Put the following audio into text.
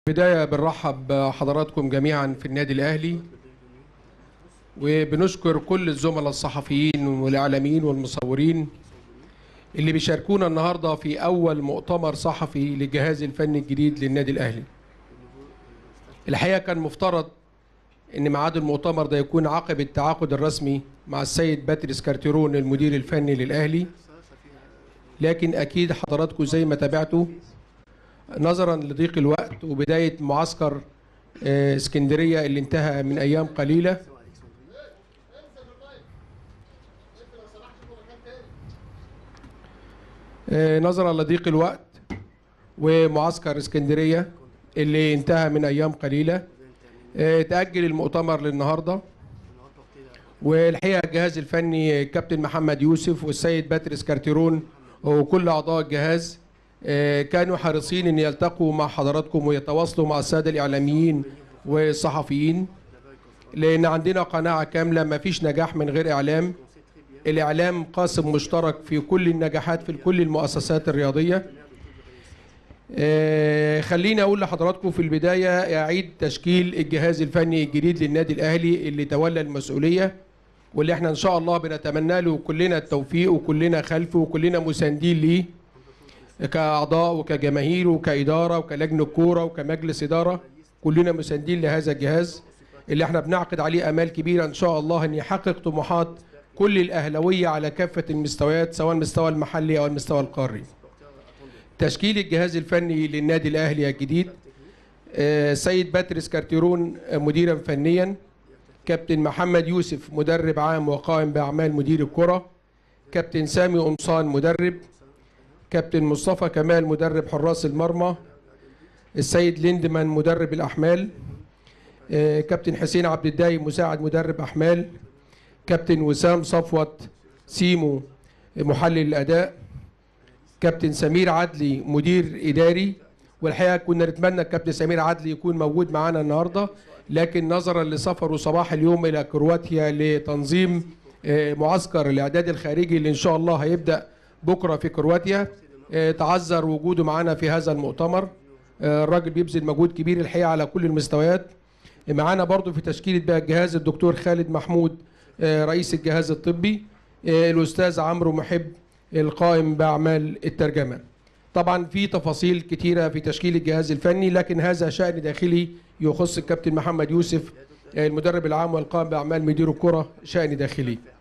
بداية بنرحب بحضراتكم جميعا في النادي الأهلي وبنشكر كل الزملاء الصحفيين والإعلاميين والمصورين اللي بيشاركونا النهاردة في أول مؤتمر صحفي للجهاز الفني الجديد للنادي الأهلي الحقيقة كان مفترض ان ميعاد المؤتمر ده يكون عقب التعاقد الرسمي مع السيد باتريس كارتيرون المدير الفني للأهلي لكن أكيد حضراتكم زي ما تابعتوا نظرا لضيق الوقت وبداية معسكر آه، اسكندرية اللي انتهى من أيام قليلة آه، نظرا لضيق الوقت ومعسكر اسكندرية اللي انتهى من أيام قليلة آه، تأجل المؤتمر للنهاردة والحقيقة الجهاز الفني كابتن محمد يوسف والسيد باتريس كارتيرون وكل أعضاء الجهاز آه، كانوا حريصين ان يلتقوا مع حضراتكم ويتواصلوا مع الساده الاعلاميين والصحفيين لان عندنا قناعه كامله ما فيش نجاح من غير اعلام الاعلام قاسم مشترك في كل النجاحات في كل المؤسسات الرياضيه آه، خليني اقول لحضراتكم في البدايه اعيد تشكيل الجهاز الفني الجديد للنادي الاهلي اللي تولى المسؤوليه واللي احنا ان شاء الله بنتمنى له كلنا التوفيق وكلنا خلفه وكلنا مساندين ليه كأعضاء وكجماهير وكإدارة وكلجنة كورة وكمجلس إدارة كلنا مساندين لهذا الجهاز اللي احنا بنعقد عليه آمال كبيرة إن شاء الله أن يحقق طموحات كل الأهلوية على كافة المستويات سواء المستوى المحلي أو المستوى القاري تشكيل الجهاز الفني للنادي الأهلي الجديد آه، سيد باتريس كارتيرون آه، مديرا فنيا كابتن محمد يوسف مدرب عام وقائم بأعمال مدير الكرة كابتن سامي قمصان مدرب كابتن مصطفى كمال مدرب حراس المرمى السيد ليندمان مدرب الأحمال آه، كابتن حسين عبد الدايم مساعد مدرب أحمال كابتن وسام صفوت سيمو محلل الأداء كابتن سمير عدلي مدير إداري والحقيقة كنا نتمنى الكابتن سمير عدلي يكون موجود معانا النهاردة لكن نظرا لسفره صباح اليوم إلى كرواتيا لتنظيم آه، معسكر الإعداد الخارجي اللي إن شاء الله هيبدأ بكرة في كرواتيا آه، تعذر وجوده معنا في هذا المؤتمر آه، الراجل بيبذل مجهود كبير الحقيقة على كل المستويات معانا برضو في تشكيلة بقى الجهاز الدكتور خالد محمود آه، رئيس الجهاز الطبي آه، الأستاذ عمرو محب القائم بأعمال الترجمة طبعا في تفاصيل كتيرة في تشكيل الجهاز الفني لكن هذا شأن داخلي يخص الكابتن محمد يوسف آه، المدرب العام والقائم بأعمال مدير الكرة شأن داخلي